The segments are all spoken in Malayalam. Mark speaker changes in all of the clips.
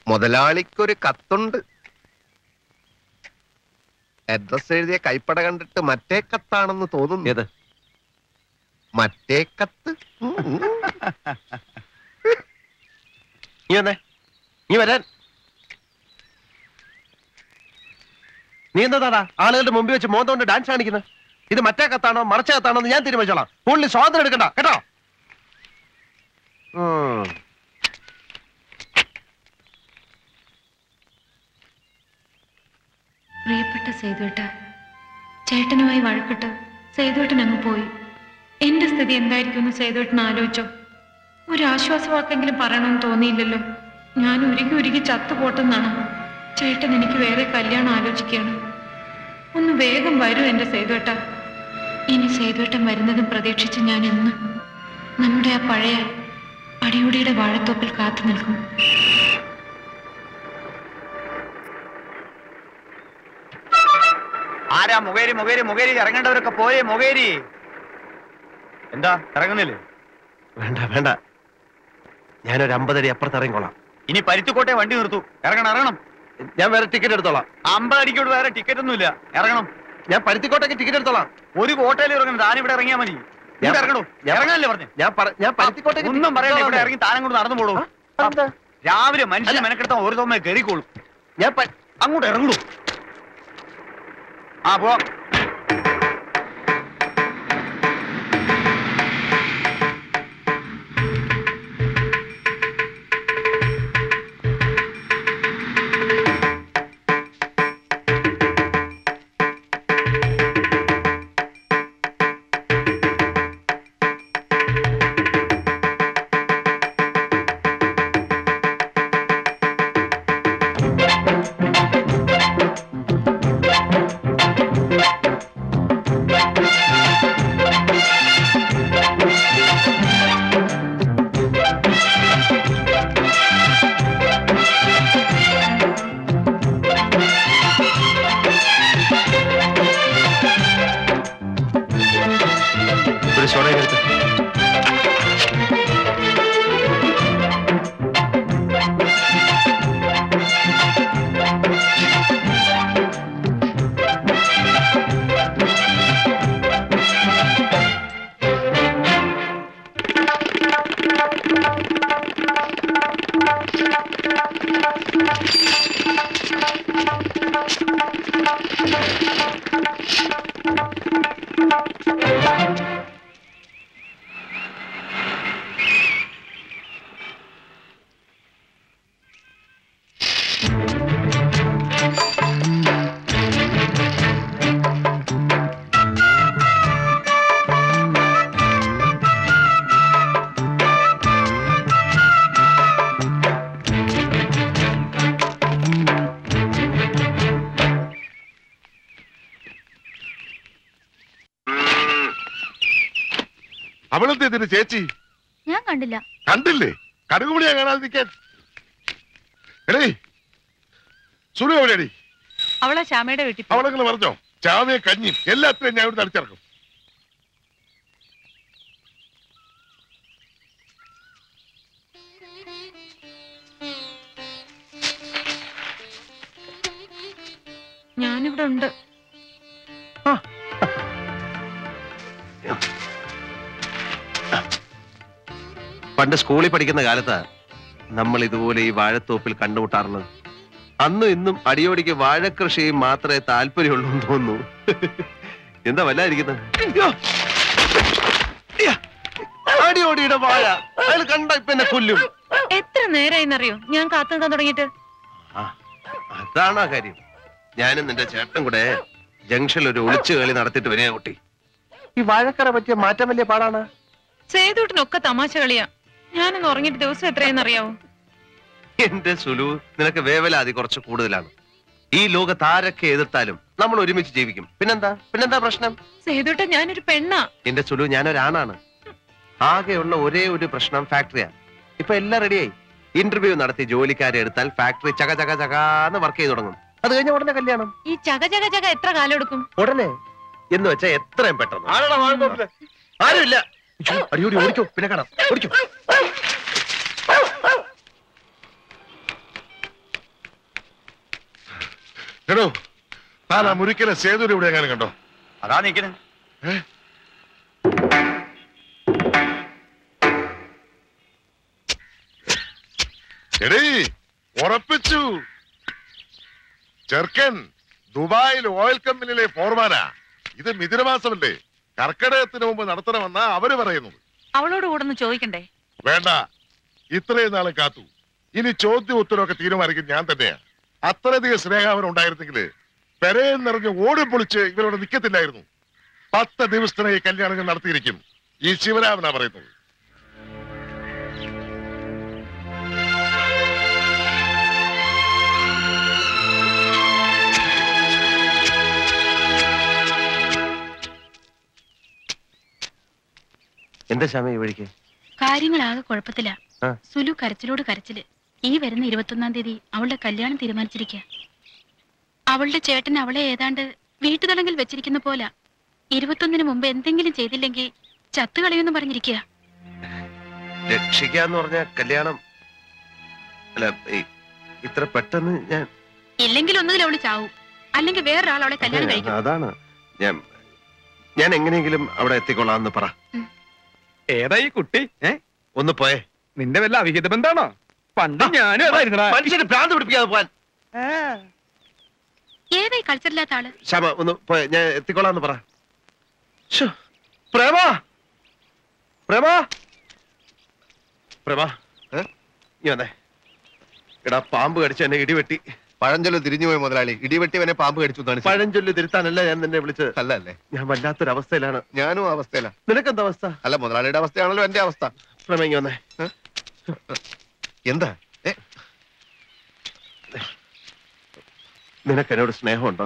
Speaker 1: മുതലാളിക്കൊരു കത്തുണ്ട് അഡ്രസ് എഴുതിയ കൈപ്പട കണ്ടിട്ട് മറ്റേ കത്താണെന്ന് തോന്നുന്നു
Speaker 2: ഏത്
Speaker 1: മറ്റേ കത്ത് ഉം, ഉം.
Speaker 2: നീ വന്നേ നീ വരാൻ നീ എന്താടാ ആളുകളുടെ മുമ്പിൽ വെച്ച് മോന്തം കൊണ്ട് ഡാൻസ് കാണിക്കുന്നത് ഇത് മറ്റേ കത്താണോ മറച്ച കത്താണോ എന്ന് ഞാൻ തീരുമാനിച്ചോളാം കൂടുതൽ സ്വാതന്ത്ര്യം എടുക്കണ്ട കേട്ടോ ഉം.
Speaker 3: പ്രിയപ്പെട്ട സേതുവേട്ട ചേട്ടനുമായി വഴക്കിട്ട് സേതുവേട്ടൻ അങ്ങ് പോയി എന്റെ സ്ഥിതി എന്തായിരിക്കുമെന്ന് സേതുവേട്ടൻ ആലോചിച്ചോ ഒരു ആശ്വാസവാക്കെങ്കിലും പറയണമെന്ന് തോന്നിയില്ലല്ലോ ഞാൻ ഉരുകി ഉരുകി ചത്തുപോട്ടെന്നാണ് ചേട്ടൻ എനിക്ക് വേറെ കല്യാണം ആലോചിക്കുകയാണ് ഒന്ന് വേഗം വരൂ എന്റെ സേതുവേട്ട ഇനി സേതുവേട്ടൻ വരുന്നതും പ്രതീക്ഷിച്ച് ഞാൻ എന്ന് നമ്മുടെ ആ പഴയ അടിയോടിയുടെ വാഴത്തോപ്പിൽ കാത്തു നിൽക്കും
Speaker 4: ആരാ മുഖേരി മുഖേരി മുഖേരി ഇറങ്ങേണ്ടവരൊക്കെ പോയേ മുഖേരി എന്താ ഇറങ്ങുന്നില്ലേ
Speaker 2: വേണ്ട വേണ്ട ഞാനൊരു അമ്പതടി അപ്പുറത്ത് ഇറങ്ങിക്കോളാം
Speaker 4: ഇനി പരുത്തിക്കോട്ടെ വണ്ടി നിർത്തൂ ഇറങ്ങണം ഇറങ്ങണം
Speaker 2: ഞാൻ വേറെ ടിക്കറ്റ് എടുത്തോളാം
Speaker 4: അമ്പത് അടിക്കോട് വേറെ ടിക്കറ്റ് ഒന്നുമില്ല ഇറങ്ങണം
Speaker 2: ഞാൻ പരുത്തിക്കോട്ടേക്ക് ടിക്കറ്റ് എടുത്തോളാം
Speaker 4: ഒരു കോട്ടയിൽ ഇറങ്ങണം താൻ ഇവിടെ ഇറങ്ങിയാ മതി ഇവിടെ ഇറങ്ങണോ
Speaker 2: ഞാൻ-
Speaker 4: ഇറങ്ങാനല്ലേ പറഞ്ഞു
Speaker 2: ഞാൻ പറ- ഞാൻ പരുത്തിക്കോട്ടേക്ക്
Speaker 4: ഒന്നും
Speaker 2: ticket
Speaker 4: പറയണ്ട ഇവിടെ
Speaker 2: എടുത്തോളാം.
Speaker 4: ഇറങ്ങി താനം കൊണ്ട് നടന്നു പോളൂ
Speaker 2: ആ, അതെന്താ?
Speaker 4: രാവിലെ മനുഷ്യനെ
Speaker 2: അല്ല.
Speaker 4: മെനക്കെടുത്താൻ ഒരു തോമ കയറിക്കോളും
Speaker 2: ഞാൻ പ-
Speaker 4: അങ്ങോട്ട് ഇറങ്ങൂ ആ പോവാം
Speaker 2: ഒരു സോഡ എടുത്ത്
Speaker 5: അവളെന്ത് ഇതിന് ചേച്ചി
Speaker 6: ഞാൻ കണ്ടില്ല
Speaker 5: കണ്ടില്ലേ കടുകുമണിയാ കാണാതിരിക്കാൻ എടേ സുലു എവിടെയാടി
Speaker 3: അവളെ ശ്യാമയുടെ വീട്ടിൽ
Speaker 5: അവളെങ്ങനെ പറഞ്ഞോ ചാവയെ കഞ്ഞിയും എല്ലാത്തിനും ഞാൻ ഇവിടെ അടിച്ചിറക്കും
Speaker 3: ഞാനിവിടെ ഉണ്ട്
Speaker 2: പണ്ട് സ്കൂളിൽ പഠിക്കുന്ന കാലത്താ നമ്മൾ ഇതുപോലെ ഈ വാഴത്തോപ്പിൽ കണ്ടുമുട്ടാറുള്ളത് അന്നും ഇന്നും അടിയോടിക്ക് വാഴക്കൃഷി മാത്രമേ താല്പര്യമുള്ളൂ എന്ന് തോന്നുന്നു എന്താ വല്ലാതിരിക്കുന്നത് അയ്യോ! അയ്യ! അടിയോടിയുടെ വാഴ അയാൾ കണ്ട ഇപ്പൊ എന്നെ കൊല്ലും
Speaker 3: എത്ര നേരായിന്നറിയോ ഞാൻ കാത്തു നിൽക്കാൻ തുടങ്ങിയിട്ട്
Speaker 2: ആ, അതാണ് ആ കാര്യം ഞാനും നിന്റെ ചേട്ടൻ കൂടെ ജംഗ്ഷനിൽ ഒരു ഒളിച്ചു കളി നടത്തിയിട്ട് വരിക കുട്ടി ഈ വാഴക്കറ പറ്റിയ മാറ്റം വലിയ പാടാണ്
Speaker 3: സേതുട്ടിനൊക്കെ തമാശ കളിയാ ഞാനൊന്ന് ഉറങ്ങിയിട്ട് ദിവസം എത്രയെന്നറിയാവോ
Speaker 2: എന്റെ സുലു നിനക്ക് വേവലാതി കുറച്ച് കൂടുതലാണ് ഈ ലോകത്ത് ആരൊക്കെ എതിർത്താലും നമ്മൾ ഒരുമിച്ച് ജീവിക്കും പിന്നെന്താ പിന്നെന്താ പ്രശ്നം
Speaker 3: സേതുട്ട ഞാനൊരു പെണ്ണാ
Speaker 2: എന്റെ സുലു ഞാനൊരാണാണ് ആകെയുള്ള ഒരേ ഒരു പ്രശ്നം ഫാക്ടറിയാ ഇപ്പൊ എല്ലാം റെഡിയായി ഇന്റർവ്യൂ നടത്തി ജോലിക്കാരെ എടുത്താൽ ഫാക്ടറി ചക ചക ചകാന്ന് വർക്ക് ചെയ്ത് തുടങ്ങും അത് കഴിഞ്ഞ ഉടനെ കല്യാണം
Speaker 3: ഈ ചക ചക ചക എത്ര കാലം എടുക്കും
Speaker 2: ഉടനെ എന്ന് വെച്ചാ എത്രയും പെട്ടെന്ന് ആരുമില്ല ഇയ്യോ, അടിയോടി ഓടിക്കോ പിന്നെ കാണാം ഓടിക്കോ
Speaker 5: എടോ താൻ ആ മുരിക്കലെ സേതുവിനെ ഇവിടെ എങ്ങനെ കണ്ടോ
Speaker 4: അതാ നിക്കണ്
Speaker 5: എടീ ഉറപ്പിച്ചു ചെറുക്കൻ ദുബായിൽ ഓയിൽ കമ്പനിയിലെ ഫോർമാനാ ഇത് മിഥുനമാസമല്ലേ കർക്കിടകത്തിന് മുമ്പ് നടത്തണമെന്നാ അവര് പറയുന്നത്
Speaker 6: അവളോട് കൂടെ ഒന്ന് ചോദിക്കണ്ടേ
Speaker 5: വേണ്ട ഇത്രയും നാളെ കാത്തു ഇനി ചോദ്യം ഉത്തരവൊക്കെ തീരുമാനിക്കും ഞാൻ തന്നെയാ അത്രയധികം സ്നേഹം അവനുണ്ടായിരുന്നെങ്കിൽ പെരയിൽ നിറഞ്ഞ് ഓടി പൊളിച്ച് ഇവരോട് നിൽക്കത്തില്ലായിരുന്നു പത്ത് ദിവസത്തിനായി കല്യാണങ്ങൾ നടത്തിയിരിക്കും ഈ ശിവരാമനാ പറയുന്നത്
Speaker 2: എന്താ ശ്യാമ ഈ വഴിക്ക്
Speaker 7: കാര്യങ്ങളാകെ കുഴപ്പത്തില
Speaker 2: ആ.
Speaker 7: സുലു കരച്ചിലോട് കരച്ചില് ഈ വരുന്ന ഇരുപത്തൊന്നാം തീയതി അവളുടെ കല്യാണം തീരുമാനിച്ചിരിക്കുക അവളുടെ ചേട്ടൻ അവളെ ഏതാണ്ട് വീട്ടുതടങ്കിൽ വെച്ചിരിക്കുന്ന പോല ഇരുപത്തൊന്നിന് മുമ്പ് എന്തെങ്കിലും ചെയ്തില്ലെങ്കിൽ ചത്തുകളയുമെന്ന് പറഞ്ഞിരിക്കുക
Speaker 2: രക്ഷിക്കാന്ന് പറഞ്ഞ കല്യാണം അല്ല ഈ- ഇത്ര പെട്ടെന്ന് ഞാൻ
Speaker 7: ഇല്ലെങ്കിൽ ഒന്നുകിൽ അവള് ചാവും അല്ലെങ്കിൽ വേറൊരാൾ അവളെ കല്യാണം കഴിക്കും
Speaker 2: അതാണ് ഞാൻ ഞാൻ എങ്ങനെയെങ്കിലും അവിടെ എത്തിക്കൊള്ളാന്ന് പറ
Speaker 8: ഏതാ ഈ കുട്ടി ഏ
Speaker 2: ഒന്ന് പോയേ
Speaker 8: നിന്റെ വല്ല അവിഹിത ബന്ധാണോ പണ്ട് ഞാനും അതായിരുന്നടാ
Speaker 2: മനുഷ്യന് ഭ്രാന്ത് പിടിപ്പിക്കാതെ പോവാൻ
Speaker 7: ഏതായി കൾച്ചറില്ലാത്ത ആള്
Speaker 2: ശ്യാമ ഒന്ന് പോയെ ഞാൻ എത്തിക്കൊള്ളാന്ന് പറ ശ്ശോ, പ്രേമ പ്രേമ പ്രേമ
Speaker 1: ഏ?
Speaker 2: നീ വന്നേ എടാ പാമ്പ് കടിച്ച് എന്നെ ഇടിവെട്ടി
Speaker 1: പഴഞ്ചൊല്ല് തിരിഞ്ഞുപോയി മുതലാളി ഇടിവെട്ടിവനെ പാമ്പ് കടിച്ചു എന്നാണ് ശരി.
Speaker 2: പഴഞ്ചൊല്ല് തിരുത്താനല്ല ഞാൻ നിന്നെ വിളിച്ചത്
Speaker 1: അല്ല അല്ലേ
Speaker 2: ഞാൻ വല്ലാത്തൊരു അവസ്ഥയിലാണ്
Speaker 1: ഞാനും ആ അവസ്ഥയില
Speaker 2: നിനക്കെന്താ അവസ്ഥ
Speaker 1: അല്ല മുതലാളിയുടെ അവസ്ഥയാണല്ലോ എന്റെ അവസ്ഥ
Speaker 2: പ്രേമ ഇങ്ങ് വന്നേ
Speaker 1: എന്താ ഏ,
Speaker 2: നിനക്ക് എന്നോട് സ്നേഹമുണ്ടോ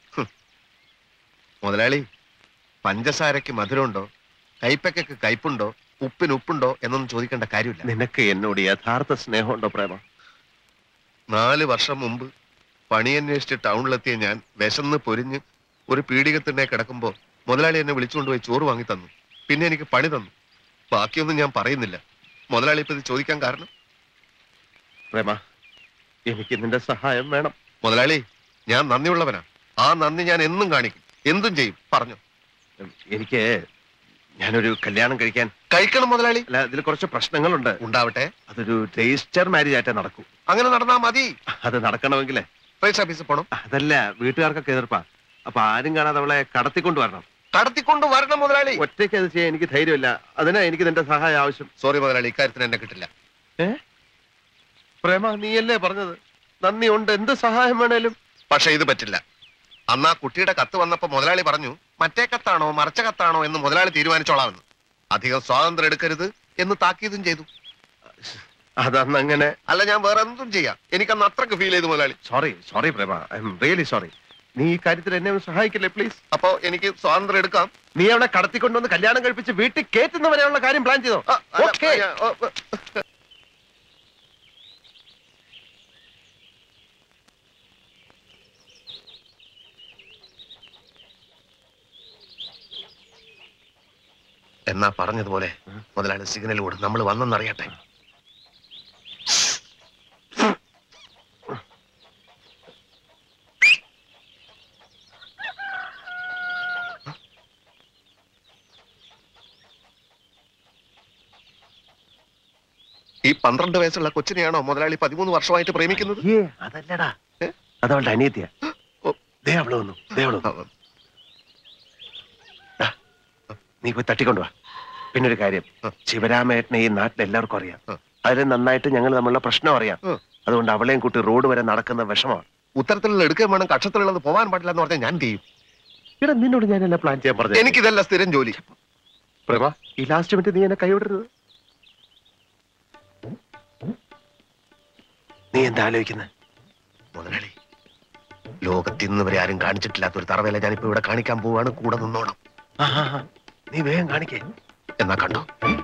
Speaker 1: മുതലാളി പഞ്ചസാരക്ക് മധുരമുണ്ടോ കൈപ്പയ്ക്ക് കയ്പുണ്ടോ ഉപ്പിന് ഉപ്പുണ്ടോ എന്നൊന്നും ചോദിക്കേണ്ട കാര്യമില്ല
Speaker 2: നിനക്ക് എന്നോട് യഥാർത്ഥ സ്നേഹമുണ്ടോ പ്രേമ
Speaker 1: നാല് വർഷം മുമ്പ് പണിയന്വേഷിച്ച് ടൗണിലെത്തിയ ഞാൻ വിശന്ന് പൊരിഞ്ഞ് ഒരു പീഡികത്തിനെ കിടക്കുമ്പോ മുതലാളി എന്നെ വിളിച്ചുകൊണ്ടുപോയി ചോറ് വാങ്ങി തന്നു പിന്നെ എനിക്ക് പണി തന്നു ബാക്കിയൊന്നും ഞാൻ പറയുന്നില്ല മുതലാളി ഇപ്പൊ ഇത് ചോദിക്കാൻ കാരണം
Speaker 2: പ്രേമ എനിക്ക് നിന്റെ സഹായം വേണം
Speaker 1: മുതലാളി ഞാൻ നന്ദിയുള്ളവനാ ആ നന്ദി ഞാൻ എന്നും കാണിക്കും എന്തും ചെയ്യും പറഞ്ഞു
Speaker 2: ഉം, എനിക്ക് ഞാനൊരു കല്യാണം കഴിക്കാൻ
Speaker 1: കഴിക്കണം മുതലാളി
Speaker 2: അല്ല ഇതിൽ കുറച്ച് പ്രശ്നങ്ങളുണ്ട്
Speaker 1: ഉണ്ടാവട്ടെ
Speaker 2: അതൊരു രജിസ്റ്റർ മാരേജ് ആയിട്ടേ നടക്കൂ
Speaker 1: അങ്ങനെ നടന്നാ മതി
Speaker 2: അത് നടക്കണമെങ്കിലേ
Speaker 1: രജിസ്റ്റർ ഓഫീസിൽ പോണം
Speaker 2: അതല്ല വീട്ടുകാർക്കൊക്കെ എതിർപ്പാ അപ്പൊ ആരും കാണാതെ അവളെ കടത്തിക്കൊണ്ട് വരണം
Speaker 1: കടത്തിക്കൊണ്ട് വരണം മുതലാളി
Speaker 2: ഒറ്റയ്ക്ക് അത് ചെയ്യാൻ എനിക്ക് ധൈര്യമില്ല അതിനാ എനിക്ക് നിന്റെ സഹായം ആവശ്യം
Speaker 1: സോറി മുതലാളി ഇക്കാര്യത്തിന് എന്നെ കിട്ടില്ല
Speaker 2: ഏ പ്രേമ നീയല്ലേ പറഞ്ഞത് നന്ദി ഉണ്ട് എന്ത് സഹായം വേണേലും
Speaker 1: പക്ഷെ ഇത് പറ്റില്ല അന്ന് ആ കുട്ടിയുടെ കത്ത് വന്നപ്പോ മുതലാളി പറഞ്ഞു മറ്റേ കത്താണോ മറച്ച കത്താണോ എന്ന് മുതലാളി തീരുമാനിച്ചോളാമെന്ന് അധികം സ്വാതന്ത്ര്യം എടുക്കരുത് എന്ന് താക്കീതും ചെയ്തു
Speaker 2: അതന്ന് അങ്ങനെ
Speaker 1: അല്ല ഞാൻ വേറെ എന്തും ചെയ്യാം എനിക്കന്ന് അത്രക്ക് ഫീൽ ചെയ്തു മുതലാളി
Speaker 2: sorry sorry Prema I'm really sorry നീ ഈ കാര്യത്തിൽ എന്നെ ഒന്ന് സഹായിക്കില്ലേ പ്ലീസ്
Speaker 1: അപ്പോ എനിക്ക് സ്വാതന്ത്ര്യം എടുക്കാം
Speaker 2: നീ അവളെ കടത്തിക്കൊണ്ടുവന്ന് കല്യാണം കഴിപ്പിച്ച് വീട്ടിൽ കയറ്റുന്നവരെയുള്ള കാര്യം പ്ലാൻ ചെയ്തോ
Speaker 1: ആ, അല്ല,
Speaker 2: ഓക്കേ.
Speaker 1: ഞാൻ- ഓ, ഓ. എന്നാ പറഞ്ഞതുപോലെ മുതലാളി സിഗ്നൽ കൂടെ നമ്മൾ വന്നെന്നറിയട്ടെ ഈ പന്ത്രണ്ട് വയസ്സുള്ള കൊച്ചിനെയാണോ മുതലാളി പതിമൂന്ന് വർഷമായിട്ട് പ്രേമിക്കുന്നത്
Speaker 2: ഏ അതല്ലടാ
Speaker 1: ഏ?
Speaker 2: അതവളുടെ അനിയത്തിയ
Speaker 1: ഓ.
Speaker 2: ദേ അവള് വന്നു ദേ അവള് വന്നു ദാ, നീ പോയി തട്ടിക്കൊണ്ടുവാ പിന്നെ ഒരു കാര്യം
Speaker 1: ആ.
Speaker 2: ശിവരാമേട്ടനെ ഈ നാട്ടിൽ എല്ലാവർക്കും അറിയാം
Speaker 1: ആ.
Speaker 2: അതിൽ നന്നായിട്ട് ഞങ്ങൾ തമ്മിലുള്ള പ്രശ്നം അറിയാം
Speaker 1: ആ.
Speaker 2: അതുകൊണ്ട് അവളെയും കൂട്ടി റോഡ് വരെ നടക്കുന്ന വിഷമാണ്
Speaker 1: ഉത്തരത്തിലുള്ള എടുക്കുകയും വേണം കക്ഷത്തിലുള്ളത് പോകാൻ പാടില്ല എന്ന് പറഞ്ഞാൽ ഞാൻ എന്ത് ചെയ്യും
Speaker 2: ഇവിടെ നിന്നോട് ഞാനെല്ലാം പ്ലാൻ ചെയ്യാൻ പറഞ്ഞു
Speaker 1: എനിക്കിതല്ല സ്ഥിരം ജോലി
Speaker 2: പ്രഭ ഈ ലാസ്റ്റ് മിനിറ്റ് നീ എന്നെ കൈവിടരുത് നീ എന്താ ആലോചിക്കുന്നത്
Speaker 1: മുതലാളി ലോകത്ത് ഇന്ന് വരെ ആരും കാണിച്ചിട്ടില്ലാത്ത ഒരു തറവേല ഞാനിപ്പോ ഇവിടെ കാണിക്കാൻ പോവാണ് കൂടെ നിന്നോണം
Speaker 2: നീ വേഗം കാണിക്കേ
Speaker 1: എന്നാ കണ്ടോ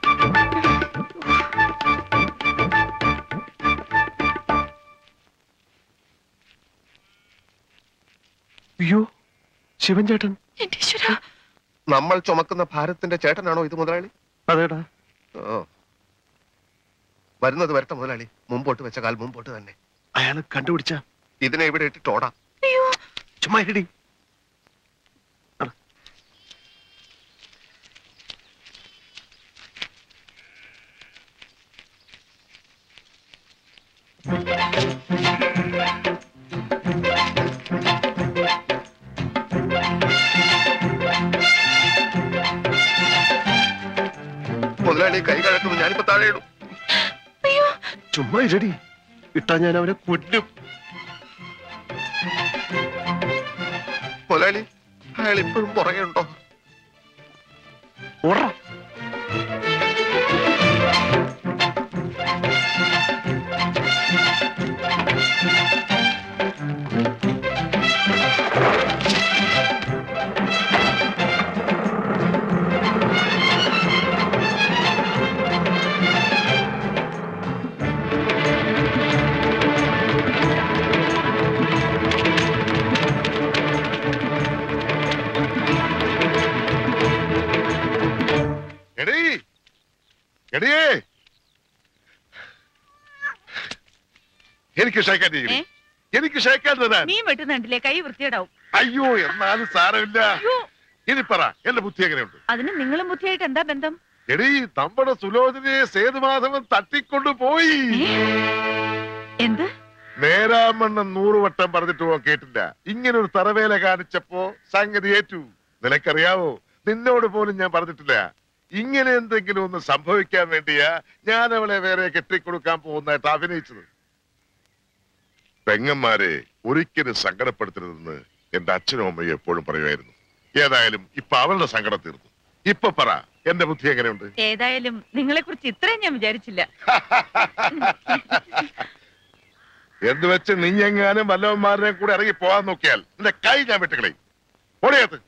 Speaker 2: അയ്യോ ശിവൻ ചേട്ടൻ
Speaker 7: എന്റെ ഈശ്വരാ
Speaker 1: നമ്മൾ ചുമക്കുന്ന ഭാരത്തിന്റെ ചേട്ടനാണോ ഇത് മുതലാളി
Speaker 2: അതേടാ
Speaker 1: ഓ വരുന്നത് വരട്ടെ മുതലാളി മുമ്പോട്ട് വെച്ച കാൽ മുമ്പോട്ട് തന്നെ
Speaker 2: അയാൾ കണ്ടുപിടിച്ച
Speaker 1: ഇതിനെ ഇവിടെ ഇട്ടിട്ട് ഓടാം
Speaker 2: ചുമ്മാ ഇരടി
Speaker 1: മുതലാളി കൈ കഴക്കുന്നു ഞാനിപ്പോ താഴെ ഇടും
Speaker 2: ചുമ്മാ ഇരടി ഇട്ടാ ഞാൻ അവനെ കൊല്ലും
Speaker 1: മുതലാളി അയാൾ ഇപ്പോഴും പുറകെ ഉണ്ടോ
Speaker 2: ഉറ
Speaker 5: എടീ എടിയേ എനിക്ക് ഷേക്കാൻ
Speaker 6: ഏ?
Speaker 5: എനിക്ക് ഷേക്കാൻ തരാൻ
Speaker 6: മീൻ വെട്ടുന്നുണ്ടില്ലേ കൈ വൃത്തിയേടാവും
Speaker 5: അയ്യോ എന്നാലും സാരമില്ല
Speaker 6: അയ്യോ
Speaker 5: ഇനി പറ എന്റെ ബുദ്ധി എങ്ങനെയുണ്ട്
Speaker 6: അതിന് നിങ്ങളും ബുദ്ധിയായിട്ട് എന്താ ബന്ധം
Speaker 5: എടീ നമ്മുടെ സുലോചനയെ സേതുമാധവൻ തട്ടിക്കൊണ്ടു പോയി
Speaker 6: എന്ത്
Speaker 5: നേരാമണ്ണം നൂറുവട്ടം പറഞ്ഞിട്ട് പോകാൻ കേട്ടില്ല ഇങ്ങനെ ഒരു തറവേല കാണിച്ചപ്പോ സംഗതി ഏറ്റു നിനക്കറിയാവോ നിന്നോട് പോലും ഞാൻ പറഞ്ഞിട്ടില്ല ഇങ്ങനെ എന്തെങ്കിലും ഒന്ന് സംഭവിക്കാൻ വേണ്ടിയാ ഞാൻ അവളെ വേറെ കെട്ടിക്കൊടുക്കാൻ പോകുന്നതായിട്ട് അഭിനയിച്ചത് പെങ്ങന്മാരെ ഒരിക്കലും സങ്കടപ്പെടുത്തരുതെന്ന് എന്റെ അച്ഛനും അമ്മയും എപ്പോഴും പറയുമായിരുന്നു ഏതായാലും ഇപ്പൊ അവളുടെ സങ്കടം തീർന്നു ഇപ്പൊ പറ എന്റെ ബുദ്ധി എങ്ങനെയുണ്ട്
Speaker 6: ഏതായാലും നിങ്ങളെ കുറിച്ച് ഇത്രയും ഞാൻ വിചാരിച്ചില്ല
Speaker 5: എന്ന് വെച്ച് നീ എങ്ങാനും വല്ലവന്മാരെ കൂടെ ഇറങ്ങി പോകാൻ നോക്കിയാൽ എന്റെ കൈ ഞാൻ വെട്ടുകളയും ഓടിയത്ത്